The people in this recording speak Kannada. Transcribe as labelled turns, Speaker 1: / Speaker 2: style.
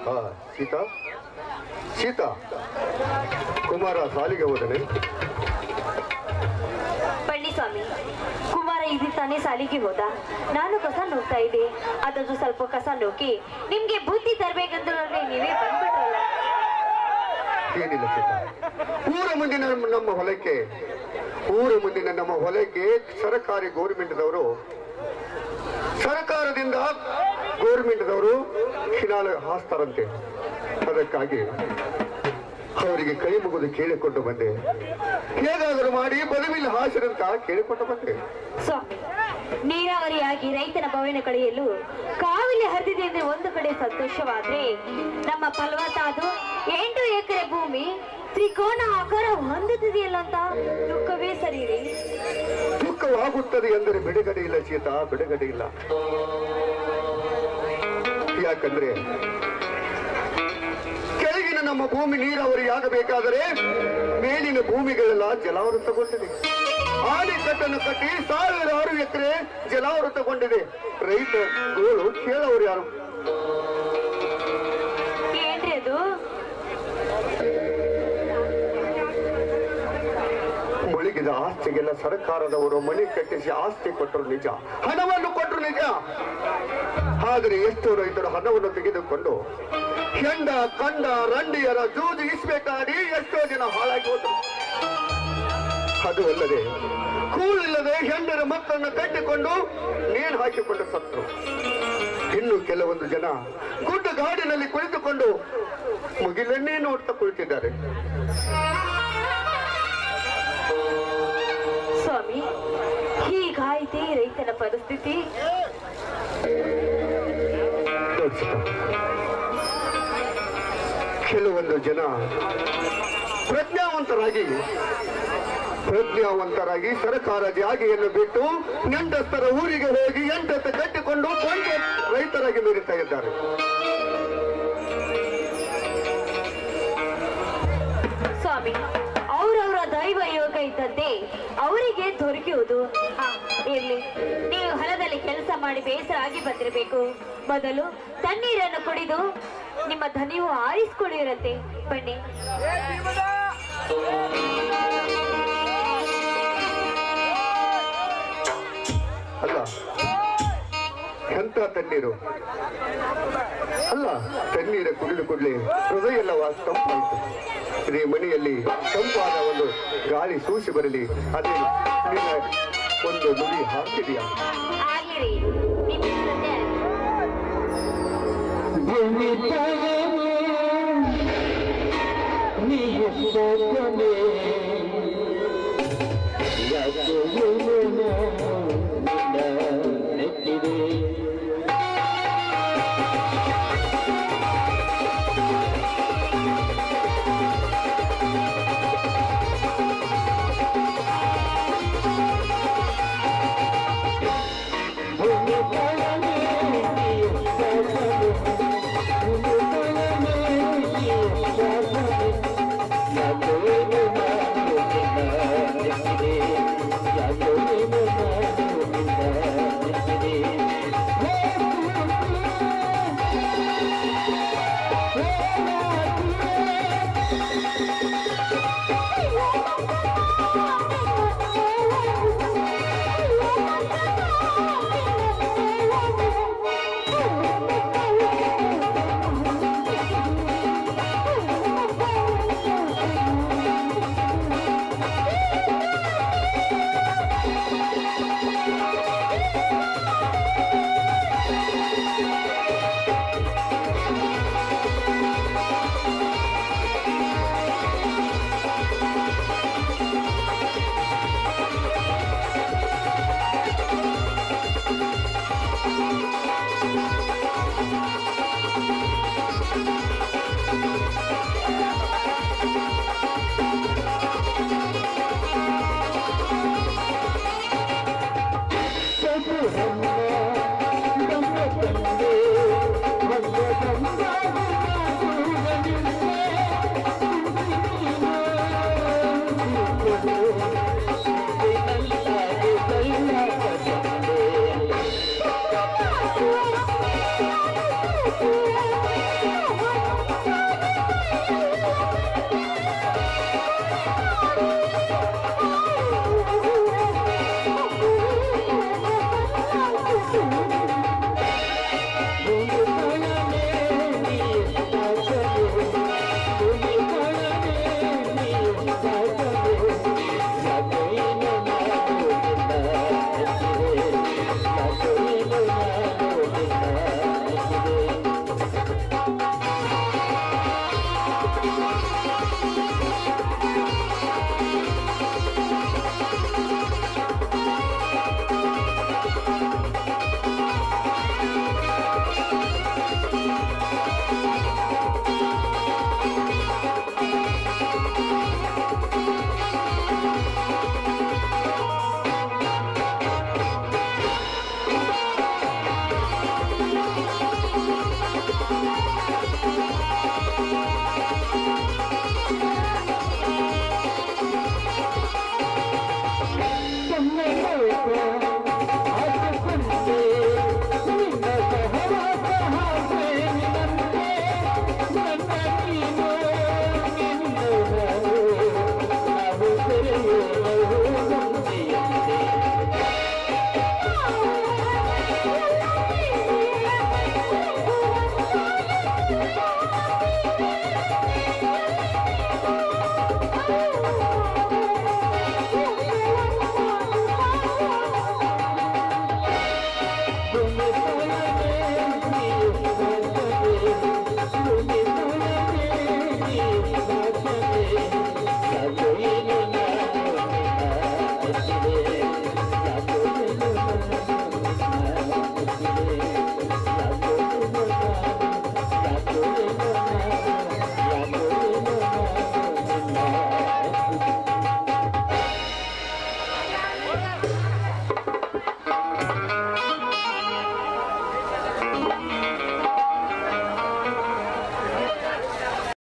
Speaker 1: ಹಾ ಸೀತಾ ಸೀತಾ ಕುಮಾರ ಸಾಲಿಗೆ ಹೋದನೆ
Speaker 2: ಬನ್ನಿ ಸ್ವಾಮಿ ಕುಮಾರ ಇದು ತಾನೇ ಸಾಲಿಗೆ ಹೋದ ನಾನು ಕಸ ನೋಡ್ತಾ ಇದ್ದೆ ಅದನ್ನು ಸ್ವಲ್ಪ ಕಸ ನೋಕಿ ನಿಮ್ಗೆ ಬುದ್ಧಿ ತರ್ಬೇಕಂದ್ರೆ ನೀವೇ ಬಂದ್ಬಿಟ್ರಲ್ಲ
Speaker 1: ಏನಿಲ್ಲ ಸೀತಾ ಊರ ಮುಂದಿನ ನಮ್ಮ- ನಮ್ಮ ಹೊಲಕ್ಕೆ ಊರ ಮುಂದಿನ ನಮ್ಮ ಹೊಲಕ್ಕೆ ಸರಕಾರಿ ಗೌರ್ಮೆಂಟ್ದವರು ಸರ್ಕಾರದಿಂದ ಗೌರ್ಮೆಂಟ್ದವರು ಖಿನಾಲ ಹಾಸ್ತಾರಂತೆ ಅದಕ್ಕಾಗಿ ಅವರಿಗೆ ಕೈ ಮುಗಿದು ಕೇಳಿಕೊಂಡು ಬಂದೆ ಹೇಗಾದರೂ ಮಾಡಿ ಬದುವಿಲ್ ಹಾಸಿರಂತ ಕೇಳಿಕೊಂಡು ಬಂದೆ
Speaker 2: ಸ್ವಾಮಿ ನೀರಾವರಿಯಾಗಿ ರೈತನ ಭವನ ಕಳೆಯಲು ಕಾವಿಲೆ ಹರಿದಿದೆ ಅಂದ್ರೆ ಒಂದು ಕಡೆ ಸಂತೋಷವಾದ್ರೆ ನಮ್ಮ ಫಲವತ್ತಾದ ಎಂಟು ಎಕರೆ ಭೂಮಿ ತ್ರಿಕೋನ ಆಕಾರ ಹೊಂದುತ್ತಿದೆಯಲ್ಲ ಅಂತ ದುಃಖವೇ ಸರಿ ರೀ
Speaker 1: ದುಃಖವಾಗುತ್ತದೆ ಎಂದರೆ ಬಿಡುಗಡೆ ಇಲ್ಲ ಸೀತಾ ಬಿಡುಗಡೆ ಇಲ್ಲ ಯಾಕಂದ್ರೆ ಕೆಳಗಿನ ನಮ್ಮ ಭೂಮಿ ನೀರಾವರಿಯಾಗಬೇಕಾದರೆ ಮೇಲಿನ ಭೂಮಿಗಳೆಲ್ಲ ಜಲಾವೃತಗೊಂಡಿದೆ ಆಣೆಕಟ್ಟನ್ನು ಕಟ್ಟಿ ಸಾವಿರಾರು ಎಕರೆ ಜಲಾವೃತಗೊಂಡಿದೆ ರೈತ ಗೋಳು ಕೇಳವರು ಯಾರು
Speaker 2: ಏನ್ರಿ ಅದು
Speaker 1: ಮುಳುಗಿದ ಆಸ್ತಿಗೆಲ್ಲ ಸರ್ಕಾರದವರು ಮನೆ ಕಟ್ಟಿಸಿ ಆಸ್ತಿ ಕೊಟ್ಟರು ನಿಜ ಹಣವನ್ನು ಕೊಟ್ಟರು ನಿಜ ಆದರೆ ಎಷ್ಟೋ ರೈತರು ಹಣವನ್ನು ತೆಗೆದುಕೊಂಡು ಹೆಂಡ ಕಂಡ ರಂಡಿಯರ ಜೂಜು ಇಸ್ಬೇಕಾಡಿ ಎಷ್ಟೋ ಜನ ಹಾಳಾಗಿ ಹೋದರು ಅದು ಅಲ್ಲದೆ ಕೂಳಿಲ್ಲದೆ ಹೆಂಡರ ಮಕ್ಕಳನ್ನ ಕಟ್ಟಿಕೊಂಡು ನೇಣು ಹಾಕಿಕೊಂಡು ಸತ್ತರು ಇನ್ನು ಕೆಲವೊಂದು ಜನ ಗುಡ್ಡ ಗಾಡಿನಲ್ಲಿ ಕುಳಿತುಕೊಂಡು ಮುಗಿಲನ್ನೇ ನೋಡ್ತಾ ಕುಳಿತಿದ್ದಾರೆ
Speaker 2: ಸ್ವಾಮಿ ಹೀಗಾಯ್ತೆ ರೈತನ ಪರಿಸ್ಥಿತಿ
Speaker 1: ನೋಡಿ ಚಿಕ್ಕ. ಕೆಲವೊಂದು ಜನ ಪ್ರಜ್ಞಾವಂತರಾಗಿ ಪ್ರಜ್ಞಾವಂತರಾಗಿ ಸರ್ಕಾರ ಜಾಗೆಯನ್ನು ಬಿಟ್ಟು ನೆಂಟಸ್ಥರ ಊರಿಗೆ ಹೋಗಿ ಎಂಟತ್ತ ಕಟ್ಟಿಕೊಂಡು ಕೊಂಡ ರೈತರಾಗಿ ಮೆರೀತಾ ಇದ್ದಾರೆ
Speaker 2: ಸ್ವಾಮಿ ಅವರವರ ದೈವ ಯೋಗ ಇದ್ದಂತೆ ಅವರಿಗೆ ದೊರಕುವುದು ಹಾ, ಇರ್ಲಿ ನೀವು ಹೊಲದಲ್ಲಿ ಕೆಲಸ ಮಾಡಿ ಬೇಸರ ಆಗಿ ಬಂದಿರಬೇಕು ಮೊದಲು ತಣ್ಣೀರನ್ನು ಕುಡಿದು ನಿಮ್ಮ ಧನಿವು ಆರಿಸ್ಕೊಂಡಿರತ್ತೆ ಬನ್ನಿ
Speaker 1: ಅಲ್ಲ ಎಂತ ತಣ್ಣೀರು ಅಲ್ಲ ತಣ್ಣೀರ ಕುಡಿದು ಕೂಡಲೇ ಹೃದಯ ಎಲ್ಲ ವಾ- ತಂಪಾಯಿತು ಇದೇ ಮನೆಯಲ್ಲಿ ತಂಪಾದ ಒಂದು ಗಾಳಿ ಸೂಸಿ ಬರಲಿ ಅದೇ ನಿನ್ನ ಒಂದು ನುಡಿ ಹಾಕ್ತಿದೆಯಾ
Speaker 2: ಆಗ್ಲಿರಿ ನಿಮ್ಮ ಜೊತೆ
Speaker 3: ಜನಿತವನು ನೀ ಎಷ್ಟೋ